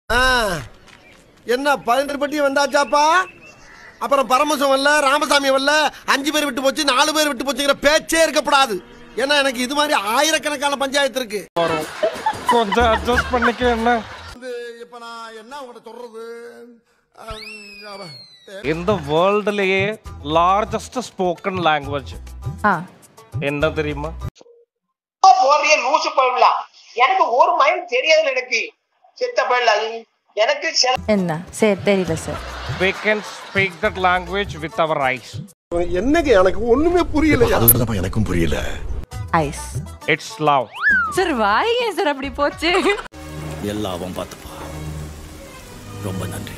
ஆ, என்ன பதினெட்டு பட்டி வந்தாச்சாப்பா அப்புறம் பரமசம் வரல ராமசாமி வரல அஞ்சு பேர் விட்டு போச்சு நாலு பேர் விட்டு போச்சுங்கிற பேச்சே இருக்கக்கூடாது ஏன்னா எனக்கு இது மாதிரி ஆயிரக்கணக்கான பஞ்சாயத்து இருக்கு கொஞ்சம் அட்ஜஸ்ட் பண்ணிக்க என்ன இது இப்ப நான் என்ன உங்கள்கிட்ட சொல்றது அம், இந்த வேர்ல்டுலயே லார்ஜஸ்ட் ஸ்போக்கன் லாங்குவேஜ் ஆ என்ன தெரியுமா போறிய லூசு போயிடலாம் எனக்கு ஒரு மைண்ட் தெரியாதுல எனக்கு செத்த போயிடலாம் எனக்கு சில என்ன சரி தெரியல sir we can speak that language with our eyes என்னங்க எனக்கு ஒண்ணுமே புரியல அதுதான் எனக்கும் புரியல ஐஸ் it's love சார் வாய் ஏன் சார் அப்படி போச்சு எல்லாவும் பார்த்துப்பா ரொம்ப நன்றி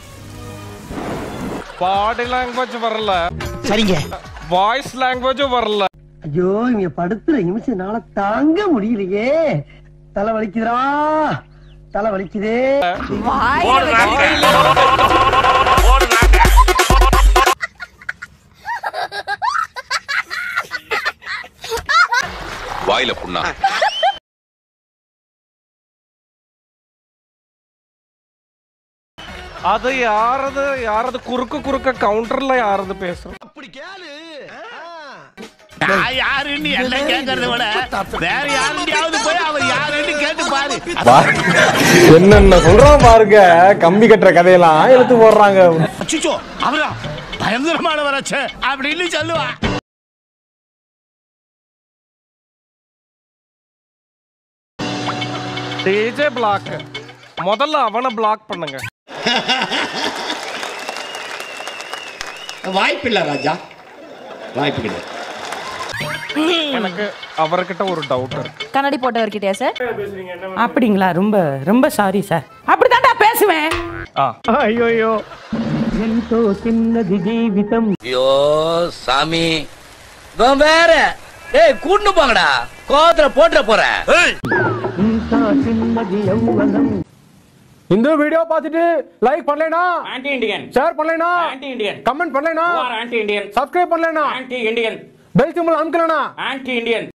பாடி லாங்குவேஜ் வரல சரிங்க வாய்ஸ் லாங்குவேஜும் வரல ஐயோ இங்க படுத்துற நிமிஷம்னால தாங்க முடியலையே தலை வலிக்குதுடா தலை வலிக்குதே வாயில வச்சு வாயில புண்ணா அது யாரது யாரது குறுக்கு குறுக்க கவுண்டர்ல யாரது பேசுறோம் அப்படி கேளு யாருன்னு என்ன கேட்கறத விட வேற யாருண்டியாவது போய் அவர் யாருன்னு கேட்டு பாரு என்னென்ன சொல்றான் பாருங்க கம்பி கட்டுற கதையெல்லாம் எடுத்து போடுறாங்க அச்சுச்சோ அவரா பயங்கரமான வரச்ச அப்படின்னு சொல்லுவா டிஜே பிளாக் முதல்ல அவனை பிளாக் பண்ணுங்க வாய்ப்பில்ல ராஜா வாய்ப்பு கிடையாது எனக்கு அவர்கிட்ட ஒரு டவுட் இருக்கு கண்ணாடி போட்டவர்கிட்டயா சார் அப்படிங்களா ரொம்ப ரொம்ப சாரி சார் அப்படித்தான்டா பேசுவேன் ஆ ஐயோ ఎంతో చిన్నది జీవితం ஐயோ சாமி இவன் வேற ஏய் கூட்டு போங்கடா கோவத்துல போட்டுற போறேன் ఇంకా చిన్నది యౌవనం இந்த வீடியோ பார்த்துட்டு லைக் பண்ணலைனா ஆன்டி இண்டியன் ஷேர் பண்ணலைனா ஆன்டி இண்டியன் கமெண்ட் பண்ணலைனா ஆன்டி இண்டியன் சப்ஸ்கிரைப் பண்ணலைனா ஆன்டி இண்டியன் பெல் சிம்பிள் அமுக்கலனா ஆன்டி இண்டியன்